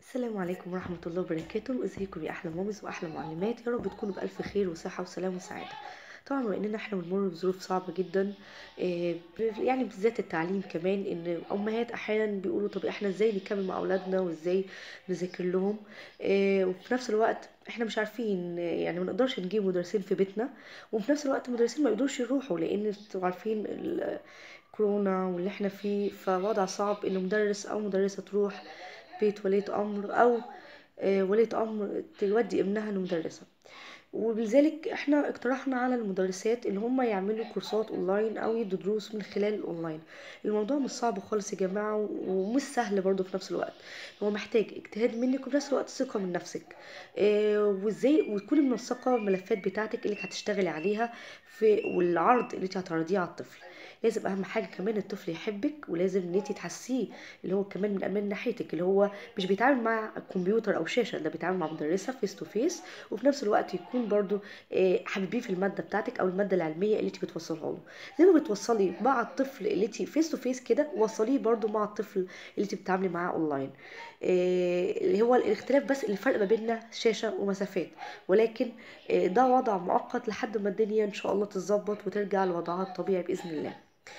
السلام عليكم ورحمة الله وبركاته ازيكم يا احلى مامز واحلى معلمات يا رب تكونوا بألف خير وصحة وسلام وسعادة طبعا بما اننا احنا بنمر بظروف صعبة جدا آه، ب- يعني بالذات التعليم كمان ان امهات احيانا بيقولوا طب احنا ازاي نكمل مع اولادنا وازاي نذاكر لهم آه، وفي نفس الوقت احنا مش عارفين آه، يعني ما نقدرش نجيب مدرسين في بيتنا وفي نفس الوقت المدرسين ما يقدروش يروحوا لان انتوا عارفين ال- كورونا واللي احنا فيه فوضع صعب ان مدرس او مدرسة تروح بيت ولية امر او آه، ولية امر تودي ابنها لمدرسة وبذلك احنا اقترحنا على المدرسات ان هم يعملوا كورسات اونلاين او يدوا دروس من خلال الاونلاين الموضوع مش صعب خالص يا جماعة ومش سهل برضه في نفس الوقت هو محتاج اجتهاد منك وفي نفس الوقت ثقة من نفسك اه وازاي وتكوني منسقة الملفات بتاعتك اللي هتشتغلي عليها في والعرض اللي انت هتعرضيه على الطفل لازم اهم حاجه كمان الطفل يحبك ولازم ان انت تحسيه اللي هو كمان من امان ناحيتك اللي هو مش بيتعامل مع كمبيوتر او شاشه ده بيتعامل مع مدرسه فيس تو فيس وفي نفس الوقت يكون برضو آه، حاببيه في الماده بتاعتك او الماده العلميه اللي انت بتوصلها له زي ما بتوصلي مع الطفل اللي انت فيس تو فيس كده وصليه برضو مع الطفل اللي انت بتتعاملي معاه اونلاين آه، اللي هو الاختلاف بس الفرق ما بيننا شاشه ومسافات ولكن آه، ده وضع مؤقت لحد ما الدنيا ان شاء الله تتظبط وترجع لوضعها الطبيعي باذن الله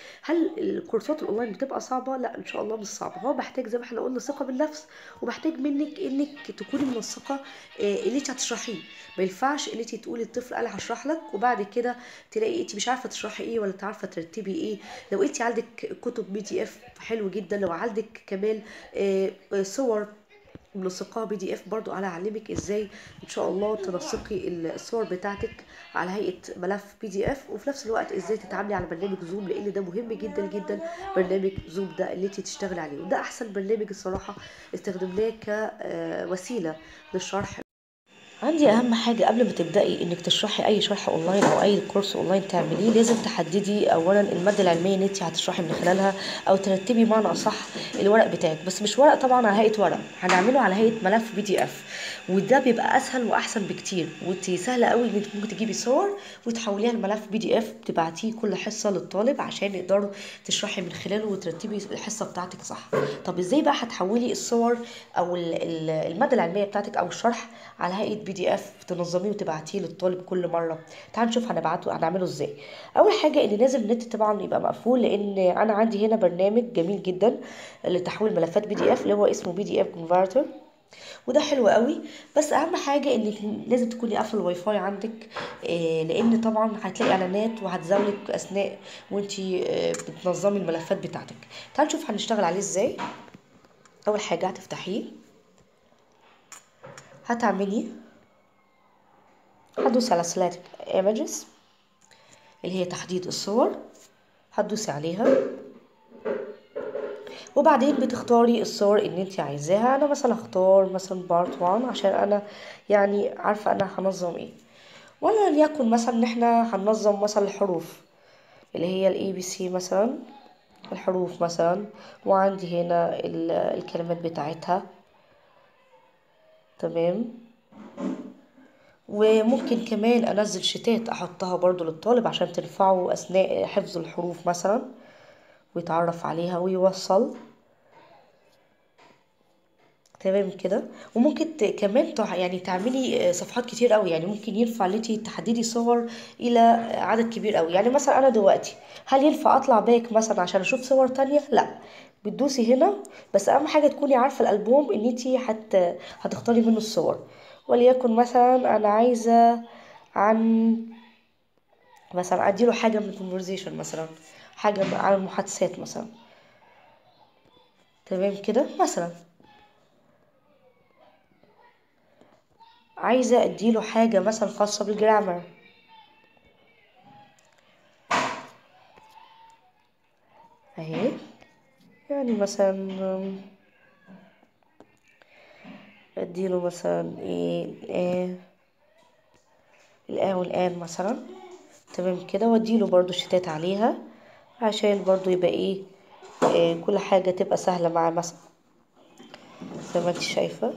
هل الكورسات الاونلاين بتبقى صعبه لا ان شاء الله مش صعبه هو محتاج زي ما احنا قلنا ثقه بالنفس ومحتاج منك انك تكوني منسقه آه، اللي انت هتشرحيه ما ينفعش ان انت تقولي الطفل انا هشرح لك وبعد كده تلاقي انت مش عارفه تشرحي ايه ولا عارفه ترتبي ايه لو انت عندك كتب بي دي اف حلو جدا لو عندك كمان آه، آه، صور منسقاها بي دي اف برضو انا اعلمك ازاي ان شاء الله تنسقي الصور بتاعتك على هيئه ملف بي دي اف وفي نفس الوقت ازاي تتعاملي على برنامج زوم لان ده مهم جدا جدا برنامج زوم ده اللي انت تشتغلي عليه وده احسن برنامج الصراحه استخدمناه كوسيله للشرح عندي اهم حاجه قبل ما تبداي انك تشرحي اي شرح اونلاين او اي كورس اونلاين تعمليه لازم تحددي اولا الماده العلميه اللي انت هتشرحي من خلالها او ترتبي معنى اصح الورق بتاعك بس مش ورق طبعا على هيئه ورق هنعمله على هيئه ملف بي دي اف وده بيبقى اسهل واحسن بكتير وانت سهله قوي انك ممكن تجيبي صور وتحوليها لملف بي دي اف تبعتيه كل حصه للطالب عشان يقدروا تشرحي من خلاله وترتبي الحصه بتاعتك صح طب ازاي بقى هتحولي الصور او ال- ال- الماده العلميه بتاعتك او الشرح على هيئه بي دي اف تنظميه وتبعتيه للطالب كل مره تعال نشوف هنبعته هنعمله ازاي اول حاجه ان لازم النت طبعا يبقى مقفول لان انا عندي هنا برنامج جميل جدا لتحويل ملفات بي دي اف اللي هو اسمه بي دي اف كونفرتر وده حلو قوي بس اهم حاجه انك لازم تكوني قافله الواي فاي عندك آه، لان طبعا هتلاقي اعلانات وهتزاولك اثناء وانتي آه، بتنظمي الملفات بتاعتك تعال نشوف هنشتغل عليه ازاي اول حاجه هتفتحيه هتعملي هتدوسي على select images اللي هي تحديد الصور هتدوسي عليها وبعدين بتختاري الصور اللي انت عايزاها انا مثلا اختار مثلا بارت 1 عشان انا يعني عارفه انا هنظم ايه ولا ليكن مثلا ان احنا هننظم مثلا الحروف اللي هي الاي بي سي مثلا الحروف مثلا وعندي هنا ال- الكلمات بتاعتها تمام وممكن كمان انزل شتات احطها برضو للطالب عشان تنفعه اثناء حفظ الحروف مثلا ويتعرف عليها ويوصل تمام كده وممكن ت- كمان تع- يعني تعملي آه، صفحات كتير قوي يعني ممكن ينفع ان انت تحددي صور الى عدد كبير قوي يعني مثلا انا دلوقتي هل ينفع اطلع باك مثلا عشان اشوف صور تانية لا بتدوسي هنا بس اهم حاجه تكوني عارفه الالبوم ان انت هت هتختاري منه الصور وليكن مثلا انا عايزه عن مثلا اديله حاجه من conversation مثلا حاجه عن المحادثات مثلا تمام كده مثلا عايزة اديله حاجة مثلا خاصة بالجرامر اهي يعني مثلا أم، اديله مثلا ايه ايه الآن والآن مثلا تمام كده واديله برضو شتات عليها عشان برضو يبقى ايه, إيه كل حاجة تبقى سهلة معاه مثلا زي ما انت شايفة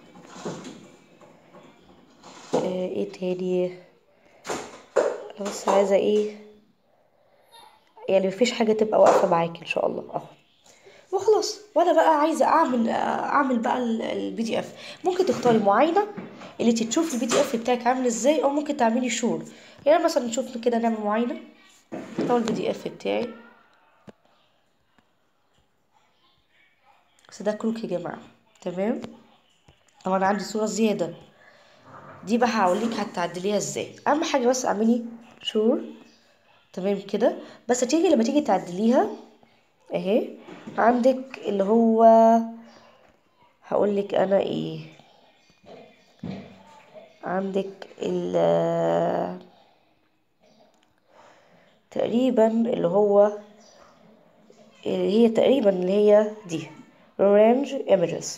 إيه, ايه تاني انا بس عايزة ايه يعني مفيش حاجة تبقى واقفة معاكي ان شاء الله اهو وخلاص وانا بقى عايزه اعمل اعمل بقى البي دي اف ممكن تختاري معاينه اللي تشوف البي دي اف بتاعك عامل ازاي او ممكن تعملي شور يعني مثلا نشوف كده نعمل معاينه اختار البي دي اف بتاعي بس ده كروك يا جماعه تمام طبعا انا عندي صوره زياده دي بقى هقولك هتعدليها ازاي اهم حاجه بس اعملي شور تمام كده بس تيجي لما تيجي تعدليها اهي عندك اللي هو هقولك انا ايه عندك ال تقريبا اللي هو اللي هي تقريبا اللي هي دي range images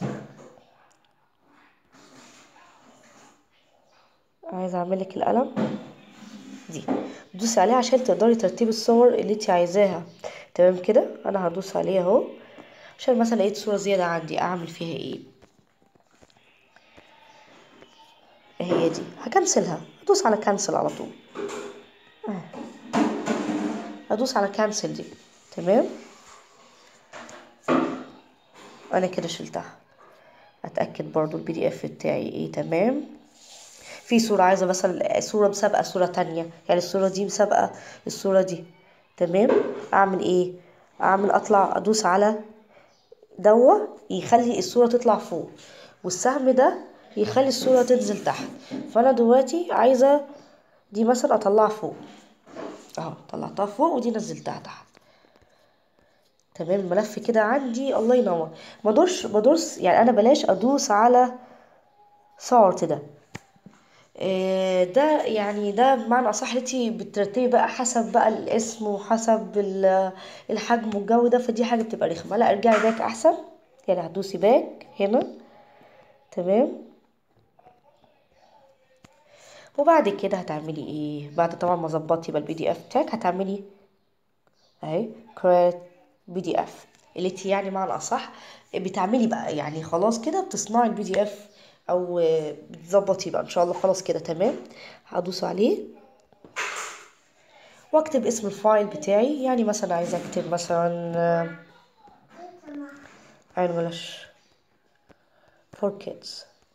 عايزه اعمل لك القلم دي دوسي عليها عشان تقدري ترتبي الصور اللي انت عايزاها تمام كده انا هدوس عليها اهو عشان مثلا لقيت صوره زياده عندي اعمل فيها ايه هي دي هكنسلها هدوس على كنسل على طول هدوس على كنسل دي تمام انا كده شلتها اتاكد برضو البي دي اف بتاعي ايه تمام في صورة عايزة مثلا صورة مسابقة صورة تانية يعني الصورة دي مسابقة الصورة دي تمام اعمل ايه اعمل اطلع ادوس على دوا يخلي الصورة تطلع فوق والسهم ده يخلي الصورة تنزل تحت فانا دلوقتي عايزة دي مثلا اطلعها فوق اهو طلعتها فوق ودي نزلتها تحت تمام الملف كده عندي الله ينور ما ادوس ما ادوس يعني انا بلاش ادوس على سارت ده آه، ده يعني ده بمعنى اصح انتي بترتبي بقى حسب بقى الاسم وحسب ال- الحجم والجو ده فدي حاجه بتبقى رخمه لا ارجعي باك احسن يعني هتدوسي باك هنا تمام وبعد كده هتعملي ايه بعد طبعا ما ظبطتي بقى البي دي اف بتاعك هتعملي اهي create بي دي اف اللي انت يعني معنى اصح بتعملي بقى يعني خلاص كده بتصنعي البي دي اف او آه، بتظبطي بقى ان شاء الله خلاص كده تمام هدوس عليه واكتب اسم الفايل بتاعي يعني مثلا عايزه اكتب مثلا آه، English for kids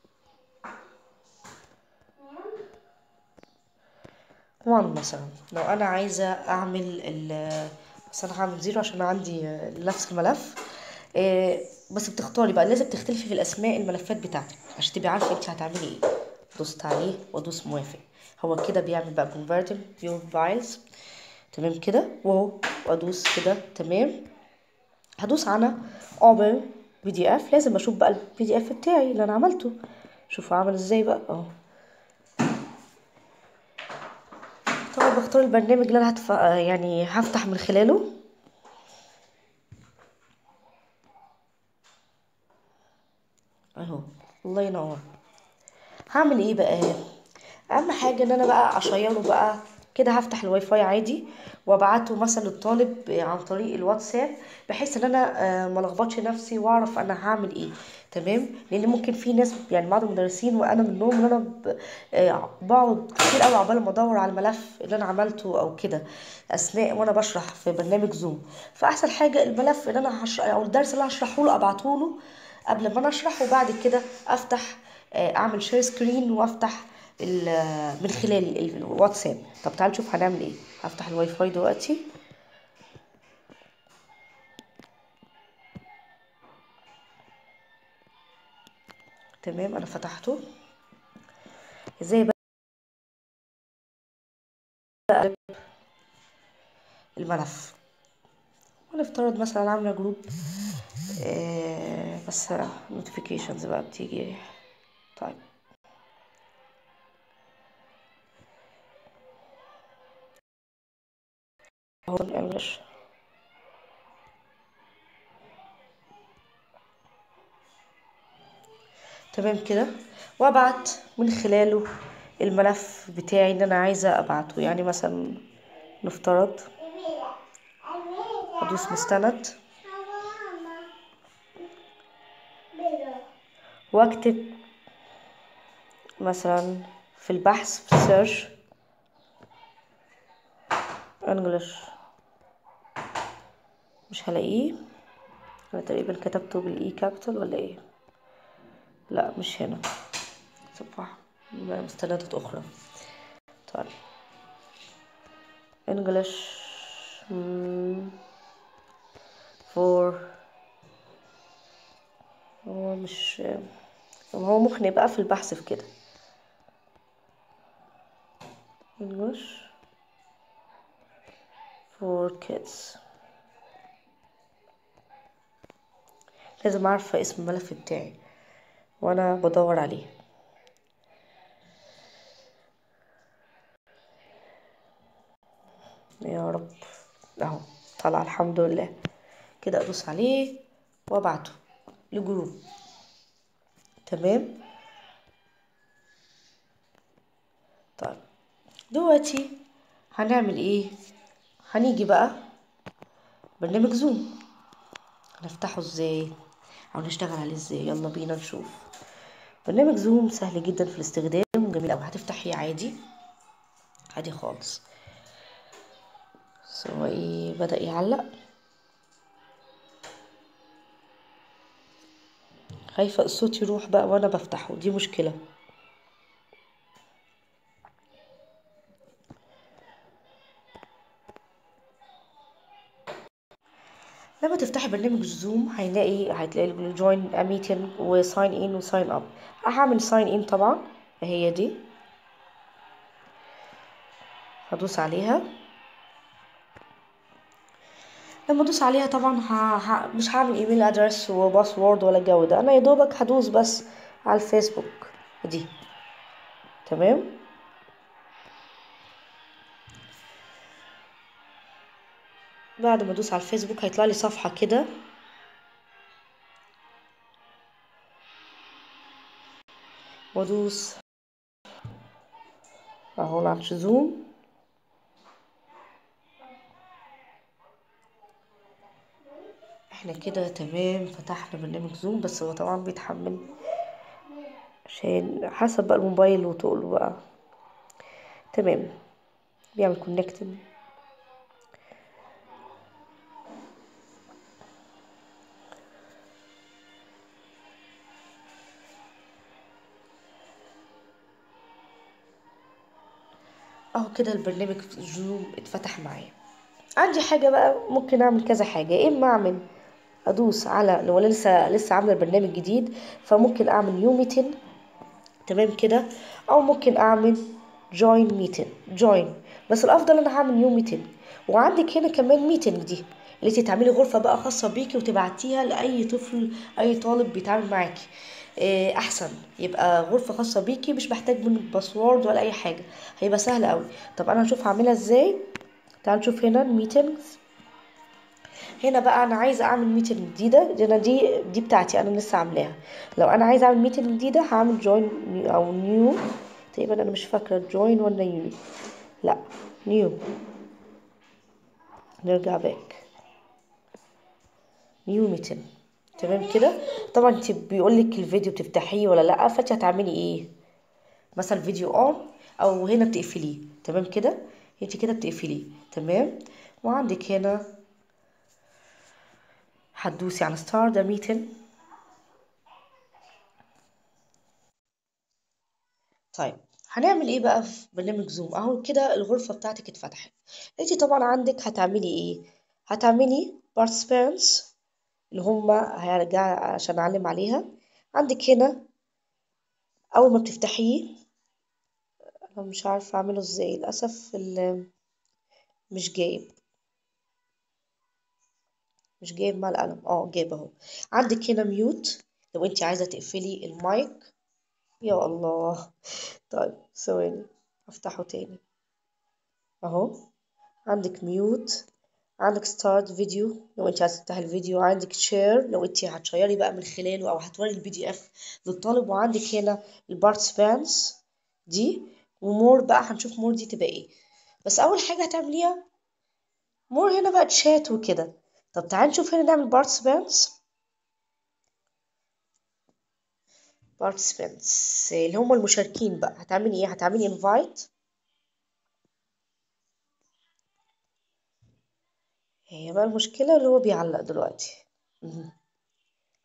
وان مثلا لو انا عايزه اعمل ال بس انا هعمل زيرو عشان عندي آه، نفس الملف آه، بس بتختاري بقى لازم تختلفي في الاسماء الملفات بتاعتك عشان تبقي عارفه انت هتعملي ايه دوست عليه وادوس موافق هو كده بيعمل بقى converting view files تمام كده واهو وادوس كده تمام هدوس على open بي دي اف لازم اشوف بقى البي دي اف بتاعي اللي انا عملته شوفوا عامل ازاي بقى اهو طبعا بختار البرنامج اللي انا هتف... يعني هفتح من خلاله اهو الله ينور هعمل ايه بقى اهم حاجه ان انا بقى اشيره بقى كده هفتح الواي فاي عادي وابعته مثلا للطالب عن طريق الواتساب بحيث ان انا آه، ما لخبطش نفسي واعرف انا هعمل ايه تمام لان ممكن في ناس يعني بعض المدرسين وانا منهم ان انا ب- آه، بقعد كتير قوي عقبال ما ادور على الملف اللي انا عملته او كده اثناء وانا بشرح في برنامج زوم فاحسن حاجه الملف اللي انا هشرح او الدرس اللي هشرحه له ابعته له قبل ما انا اشرح وبعد كده افتح آه، اعمل شير سكرين وافتح ال- من خلال ال- الواتساب طب تعالوا نشوف هنعمل ايه هفتح الواي فاي دلوقتي تمام انا فتحته ازاي بقى أقلب الملف ونفترض مثلا عامله جروب آه بس نوتيفيكيشنز بقى بتيجي طيب اهو الانجليش تمام كده وابعت من خلاله الملف بتاعي اللي انا عايزه ابعته يعني مثلا نفترض ادوس مستند واكتب مثلا في البحث في السيرش انجلش مش هلاقيه انا تقريبا كتبته بالاي كابيتال ولا ايه لا مش هنا صفحة مستندات اخرى طيب English for هو مش هو ممكن يبقى في البحث في كده English for kids لازم اعرف اسم الملف بتاعي وانا بدور عليه يا رب اهو طلع الحمد لله كده ادوس عليه وابعته لجروب تمام طيب دلوقتي هنعمل ايه هنيجي بقى برنامج زوم هنفتحه ازاي او نشتغل عليه ازاي يلا بينا نشوف برنامج زوم سهل جدا في الاستخدام وجميل اوي هتفتحيه عادي عادي خالص سو ايه بدأ يعلق خايفة الصوت يروح بقى وانا بفتحه دي مشكلة لما تفتحي برنامج زوم هيلاقي هتلاقي جوين ميتنج وساين ان وساين اب هعمل ساين ان طبعا هي دي هدوس عليها لما ادوس عليها طبعا ه... ه... مش هعمل ايميل ادرس وباسورد ولا الجو ده انا يا دوبك هدوس بس على الفيسبوك دي تمام بعد ما ادوس على الفيسبوك هيطلع لي صفحه كده وادوس اهو لانش زوم احنا كده تمام فتحنا برنامج زوم بس هو طبعا بيتحمل عشان حسب بقى الموبايل وتقله بقى تمام بيعمل كونكتد اهو كده البرنامج زوم اتفتح معايا عندي حاجه بقى ممكن اعمل كذا حاجه يا اما اعمل ادوس على لو انا لسه لسه عامله البرنامج جديد فممكن اعمل نيو ميتنج تمام كده او ممكن اعمل جوين ميتنج جوين بس الافضل انا هعمل نيو ميتنج وعندك هنا كمان ميتنج دي اللي انت تعملي غرفه بقى خاصه بيكي وتبعتيها لاي طفل اي طالب بيتعامل معاكي إيه احسن يبقى غرفه خاصه بيكي مش محتاج منك باسورد ولا اي حاجه هيبقى سهل قوي طب انا هشوف هعملها ازاي تعال نشوف هنا الميتنجز هنا بقى انا عايزه اعمل ميتنج جديده دي انا دي دي بتاعتي انا لسه عاملاها لو انا عايزه اعمل ميتنج جديده هعمل جوين او نيو تقريبا انا مش فاكره جوين ولا نيو لا نيو نرجع باك نيو ميتنج تمام كده طبعا انت بيقول لك الفيديو بتفتحيه ولا لا فانت هتعملي ايه مثلا فيديو اون او هنا بتقفليه تمام كده انت كده بتقفليه تمام وعندك هنا هتدوسي على ستار ده ميتن طيب هنعمل ايه بقى في برنامج زوم اهو كده الغرفة بتاعتك اتفتحت انت طبعا عندك هتعملي ايه هتعملي participants اللي هما هيرجع عشان اعلم عليها عندك هنا اول ما بتفتحيه انا مش عارفه اعمله ازاي للاسف مش جايب مش جايب مع القلم اه جايب اهو عندك هنا ميوت لو انت عايزه تقفلي المايك يا الله طيب ثواني افتحه تاني اهو عندك ميوت عندك ستارت فيديو لو انت عايزه تفتحي الفيديو عندك شير لو انت هتشيري بقى من خلاله او هتوري البي دي اف للطالب وعندك هنا البارتسبانس دي ومور بقى هنشوف مور دي تبقى ايه بس اول حاجه هتعمليها مور هنا بقى تشات وكده طب تعالي نشوف هنا نعمل participants participants اللي هم المشاركين بقى هتعملي ايه هتعملي invite هي بقى المشكلة اللي هو بيعلق دلوقتي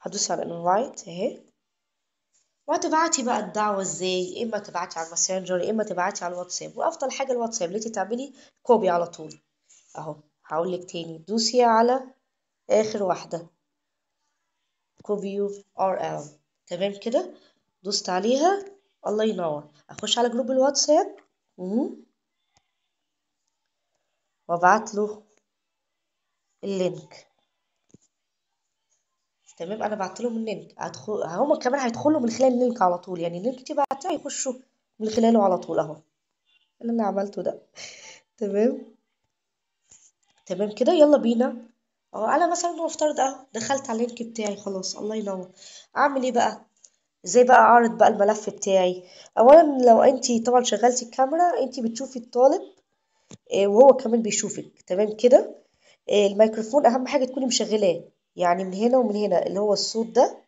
هدوس على انفايت اهي وهتبعتي بقى الدعوة ازاي يا اما تبعتي على الماسنجر يا اما تبعتي على الواتساب وافضل حاجة الواتساب اللي انت تعملي كوبي على طول اهو هقول لك تاني دوسي على اخر واحدة كوبي يو ار ال تمام كده دوست عليها الله ينور اخش على جروب الواتساب وابعت له اللينك تمام انا بعت لهم اللينك هدخل هم كمان هيدخلوا من خلال اللينك على طول يعني اللينك انت بعتيه هيخشوا من خلاله على طول اهو اللي انا عملته ده تمام تمام كده يلا بينا اهو انا مثلا نفترض اهو دخلت على اللينك بتاعي خلاص الله ينور اعمل ايه بقى ازاي بقى اعرض بقى الملف بتاعي اولا لو انت طبعا شغلتي الكاميرا انت بتشوفي الطالب وهو كمان بيشوفك تمام كده الميكروفون اهم حاجه تكوني مشغلاه يعني من هنا ومن هنا اللي هو الصوت ده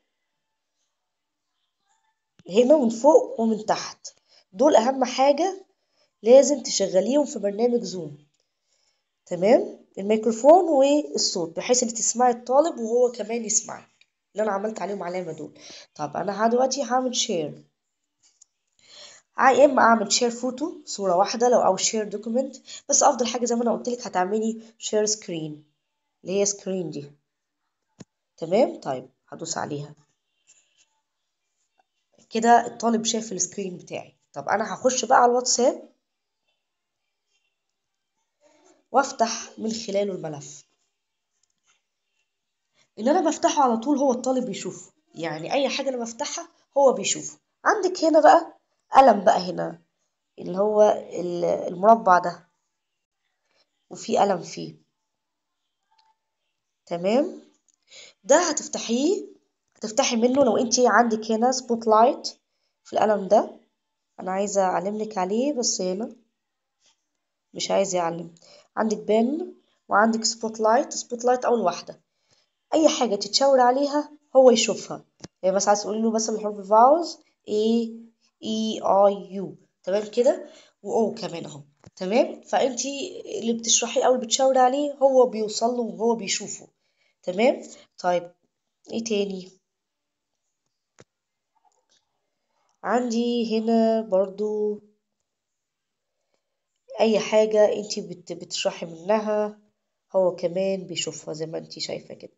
هنا من فوق ومن تحت دول اهم حاجه لازم تشغليهم في برنامج زوم تمام الميكروفون والصوت بحيث ان تسمعي الطالب وهو كمان يسمعك اللي انا عملت عليهم علامه دول طب انا دلوقتي هعمل شير يا اما اعمل شير فوتو صوره واحده لو او شير دوكيمنت بس افضل حاجه زي ما انا قلت لك هتعملي شير سكرين اللي هي سكرين دي تمام طيب هدوس عليها كده الطالب شايف السكرين بتاعي طب انا هخش بقى على الواتساب وافتح من خلاله الملف ان انا بفتحه على طول هو الطالب بيشوفه يعني اي حاجه انا بفتحها هو بيشوفه عندك هنا بقى قلم بقى هنا اللي هو المربع ده وفي قلم فيه تمام ده هتفتحيه هتفتحي منه لو انت عندك هنا سبوت لايت في القلم ده انا عايزه اعلم لك عليه بس هنا مش عايز يعلم عندك بن وعندك سبوت لايت سبوت لايت اول واحده اي حاجه تتشاور عليها هو يشوفها يعني مثلا عايز تقولي له مثلا الحروف فاوز اي اي اي يو تمام كده واو كمان اهو تمام فانت اللي بتشرحيه او اللي بتشاوري عليه هو بيوصل له وهو بيشوفه تمام طيب ايه تاني عندي هنا برضو اي حاجة انت بت بتشرحي منها هو كمان بيشوفها زي ما انت شايفة كده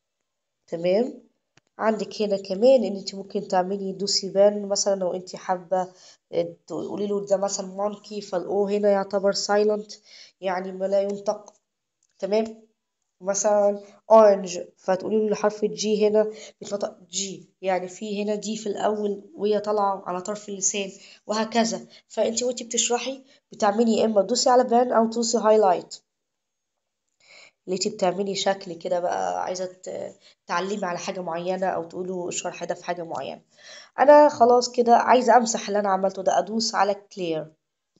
تمام عندك هنا كمان ان انت ممكن تعملي دوسي بان مثلا لو انت حابة تقولي له ده مثلا مونكي فالاو هنا يعتبر سايلنت يعني ما لا ينطق تمام مثلا اورنج فتقولي له حرف الجي هنا بيتنطق جي يعني في هنا دي في الاول وهي طالعه على طرف اللسان وهكذا فانت وانت بتشرحي بتعملي يا اما تدوسي على بان او تدوسي هايلايت اللي انت بتعملي شكل كده بقى عايزه تعلمي على حاجه معينه او تقولوا الشرح ده في حاجه معينه انا خلاص كده عايزه امسح اللي انا عملته ده ادوس على كلير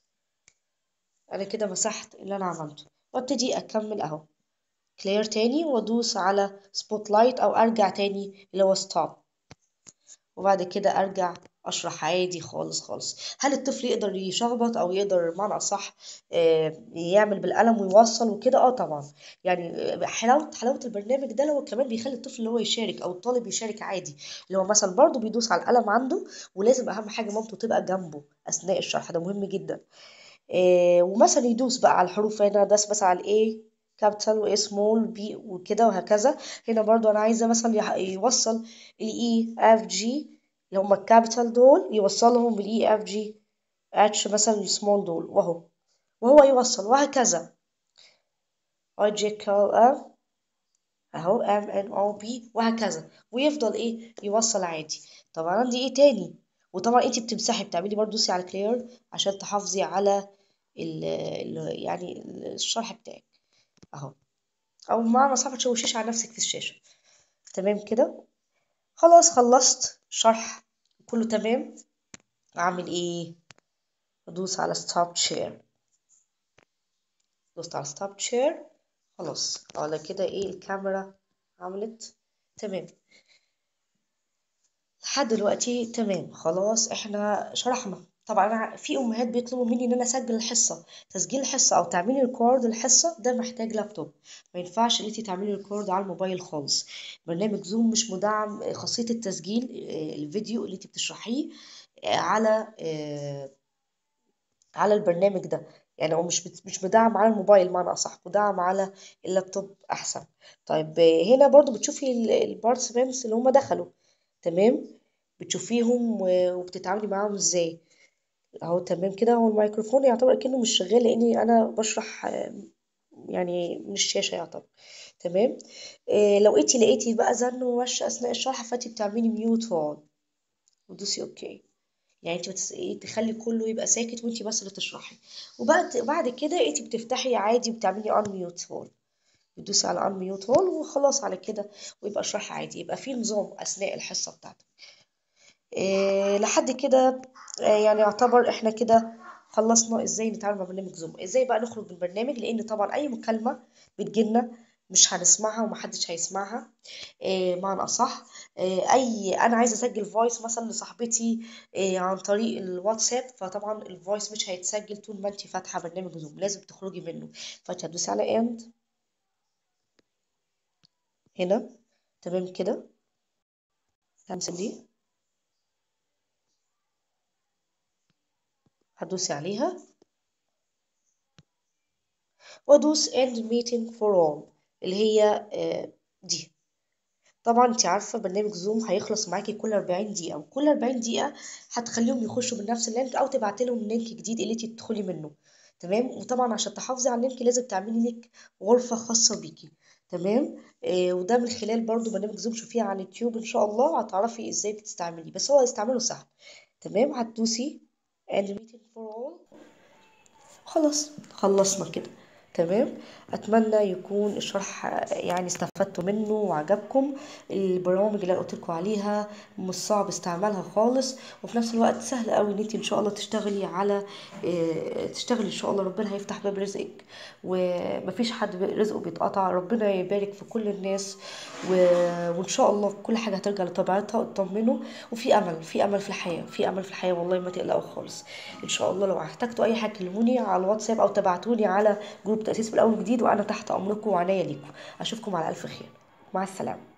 انا كده مسحت اللي انا عملته وابتدي اكمل اهو كلير تاني وادوس على سبوت لايت او ارجع تاني اللي هو ستوب وبعد كده ارجع اشرح عادي خالص خالص هل الطفل يقدر يشخبط او يقدر بمعنى اصح يعمل بالقلم ويوصل وكده اه طبعا يعني حلاوه حلاوه البرنامج ده هو كمان بيخلي الطفل اللي هو يشارك او الطالب يشارك عادي اللي هو مثلا برضه بيدوس على القلم عنده ولازم اهم حاجه مامته تبقى جنبه اثناء الشرح ده مهم جدا ومثلا يدوس بقى على الحروف هنا داس مثلا على الاي كابيتال واي سمول بي وكده وهكذا هنا برضو انا عايزه مثلا يوصل الاي اف جي اللي هما الكابيتال دول يوصلهم بالاي اف جي اتش مثلا السمول دول وهو وهو يوصل وهكذا اي جي كال اف اهو ام ان او بي وهكذا ويفضل ايه يوصل عادي طبعا عندي ايه تاني وطبعا انت بتمسحي بتعملي برضو دوسي على كلير عشان تحافظي على ال ال يعني الشرح بتاعك اهو او بمعنى صح تشوشيش على نفسك في الشاشه تمام كده خلاص خلصت شرح كله تمام اعمل ايه ادوس على ستوب شير دوست على ستوب شير خلاص على كده ايه الكاميرا عملت تمام لحد دلوقتي تمام خلاص احنا شرحنا طبعا انا في امهات بيطلبوا مني ان انا اسجل الحصه تسجيل الحصه او تعملي ريكورد الحصه ده محتاج لابتوب ما ينفعش ان انت تعملي ريكورد على الموبايل خالص برنامج زوم مش مدعم خاصيه التسجيل آه، الفيديو اللي انت بتشرحيه آه، على آه، على البرنامج ده يعني هو مش بت- مش مدعم على الموبايل معنى اصح مدعم على اللابتوب احسن طيب آه، هنا برضو بتشوفي البارتيسيبنتس اللي هم دخلوا تمام بتشوفيهم و- وبتتعاملي معاهم ازاي اهو تمام كده هو الميكروفون يعتبر كأنه مش شغال لاني انا بشرح آه، يعني من الشاشة يعتبر تمام إيه لو انتي لقيتي بقى زن ووش اثناء الشرح فانتي بتعملي ميوت اون وتدوسي اوكي يعني انت بتس... إيه تخلي كله يبقى ساكت وانت بس اللي تشرحي وبعد بعد كده انت بتفتحي عادي بتعملي ان ميوت اول بتدوسي على ان ميوت اول وخلاص على كده ويبقى شرح عادي يبقى في نظام اثناء الحصه بتاعتك إيه لحد كده آه، يعني يعتبر احنا كده خلصنا ازاي نتعامل مع برنامج زوم ازاي بقى نخرج من البرنامج لان طبعا اي مكالمه بتجيلنا مش هنسمعها ومحدش هيسمعها إيه معنى اصح إيه اي انا عايزه اسجل فويس مثلا لصاحبتي إيه عن طريق الواتساب فطبعا الفويس مش هيتسجل طول ما انت فاتحه برنامج زوم لازم تخرجي منه فانت هتدوسي على اند هنا تمام كده همسك دي هتدوسي عليها وادوس end meeting for all اللي هي آه، دي طبعا انت عارفه برنامج زوم هيخلص معاكي كل 40 دقيقه وكل 40 دقيقه هتخليهم يخشوا من نفس اللينك او تبعتي لهم لينك جديد اللي انت تدخلي منه تمام وطبعا عشان تحافظي على اللينك لازم تعملي لك غرفه خاصه بيكي تمام آه وده من خلال برضو برنامج زوم شوفيه على اليوتيوب ان شاء الله هتعرفي ازاي بتستعمليه بس هو استعماله سهل تمام هتدوسي end meeting for all خلاص خلصنا كده تمام اتمنى يكون الشرح يعني استفدتوا منه وعجبكم البرامج اللي قلت لكم عليها مش صعب استعمالها خالص وفي نفس الوقت سهل قوي ان انت ان شاء الله تشتغلي على اه تشتغلي ان شاء الله ربنا هيفتح باب رزقك ومفيش حد رزقه بيتقطع ربنا يبارك في كل الناس و... وان شاء الله كل حاجه هترجع لطبيعتها اطمنوا وفي امل في امل في الحياه في امل في الحياه والله ما تقلقوا خالص ان شاء الله لو احتجتوا اي حاجه كلموني على الواتساب او تبعتوني على جروب تاسيس في الاول جديد وانا تحت امركم وعناية ليكم اشوفكم على الف خير مع السلامه